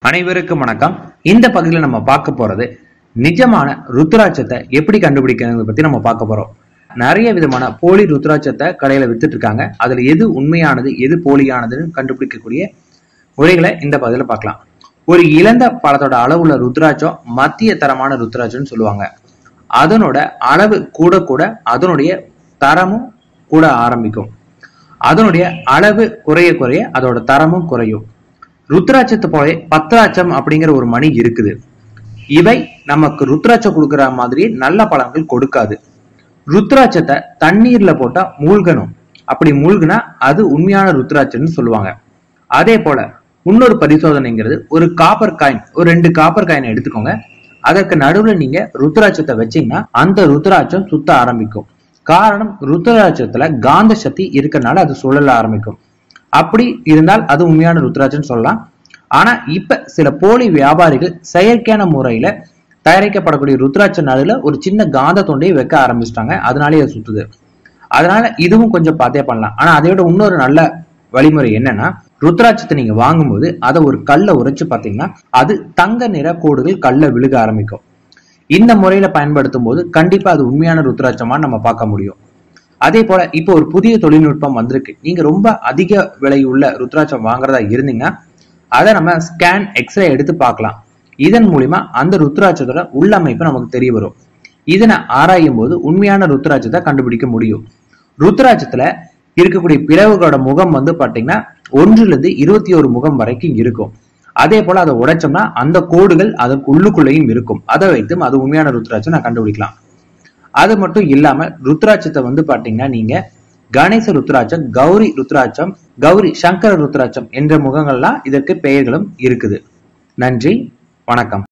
அனைவருக்கும் வணக்கம் இந்த பகுதியில் நம்ம பார்க்க போறது நிஜமான ருத்ராட்சத்தை எப்படி கண்டுபிடிக்கிறது பத்தி நம்ம பார்க்க போறோம் நிறைய விதமான போலி ருத்ராட்சத்தை கடையில வித்துட்டு இருக்காங்க அதுல எது உண்மையானது எது போலியானதுன்னு கண்டுபிடிக்கக்கூடிய முறைகளை இந்த பகுதியில் பார்க்கலாம் ஒரு இழந்த பழத்தோட அளவுள்ள ருத்ராட்சம் மத்திய தரமான ருத்ராட்சம்னு சொல்லுவாங்க அதனோட அளவு கூட கூட அதனுடைய தரமும் கூட ஆரம்பிக்கும் அதனுடைய அளவு குறைய குறைய அதோட தரமும் குறையும் ருத்ராட்சத்தை போல பத்ராட்சம் அப்படிங்கிற ஒரு மணி இருக்குது இவை நமக்கு ருத்ராட்சம் கொடுக்கிற மாதிரி நல்ல பலன்கள் கொடுக்காது ருத்ராட்சத்தை தண்ணீர்ல போட்டா மூழ்கணும் அப்படி மூழ்கினா அது உண்மையான ருத்ராட்சம்னு சொல்லுவாங்க அதே போல இன்னொரு பரிசோதனைங்கிறது ஒரு காப்பர் காயின் ஒரு ரெண்டு காப்பர் காயினை எடுத்துக்கோங்க அதற்கு நடுவுல நீங்க ருத்ராட்சத்தை வச்சீங்கன்னா அந்த ருத்ராட்சம் சுத்த ஆரம்பிக்கும் காரணம் ருத்ராட்சத்துல காந்த சக்தி இருக்கறனால அது சுழல ஆரம்பிக்கும் அப்படி இருந்தால் அது உண்மையான ருத்ராட்சம்னு சொல்லலாம் ஆனா இப்ப சில போலி வியாபாரிகள் செயற்கையான முறையில தயாரிக்கப்படக்கூடிய ருத்ராட்ச நடுவுல ஒரு சின்ன காந்த தொண்டையை வைக்க ஆரம்பிச்சிட்டாங்க அதனாலே அது சுத்துது அதனால இதுவும் கொஞ்சம் பார்த்தே பண்ணலாம் ஆனா அதை விட இன்னொரு நல்ல வழிமுறை என்னன்னா ருத்ராட்சத்தை நீங்க வாங்கும்போது அதை ஒரு கல்லை உரைச்சு பார்த்தீங்கன்னா அது தங்க நிற கோடுகள் கல்ல விழுக ஆரம்பிக்கும் இந்த முறையில பயன்படுத்தும் போது கண்டிப்பா அது உண்மையான ருத்ராட்சமா நம்ம பார்க்க முடியும் அதே போல இப்போ ஒரு புதிய தொழில்நுட்பம் வந்திருக்கு நீங்க ரொம்ப அதிக விலை உள்ள ருத்ராட்சம் வாங்குறதா இருந்தீங்கன்னா அதை நம்ம ஸ்கேன் எக்ஸ்ரே எடுத்து பார்க்கலாம் இதன் மூலியமா அந்த ருத்ராட்சத்தோட உள்ளமைப்பு நமக்கு தெரிய வரும் இதனை ஆராயும் போது உண்மையான ருத்ராட்சத்தை கண்டுபிடிக்க முடியும் ருத்ராட்சத்துல இருக்கக்கூடிய பிளவுகளோட முகம் வந்து பாத்தீங்கன்னா ஒன்றுல இருந்து இருபத்தி ஒரு முகம் வரைக்கும் இருக்கும் அதே போல அதை உடைச்சோம்னா அந்த கோடுகள் அதற்கு உள்ளுக்குள்ளேயும் இருக்கும் அதை வைத்தும் அது உண்மையான ருத்ராட்சம் நான் கண்டுபிடிக்கலாம் அது மட்டும் இல்லாம ருத்ராட்சத்தை வந்து பாத்தீங்கன்னா நீங்க கணேச ருத்ராட்சம் கௌரி ருத்ராட்சம் கௌரி சங்கர ருத்ராட்சம் என்ற முகங்கள்லாம் இதற்கு பெயர்களும் இருக்குது நன்றி வணக்கம்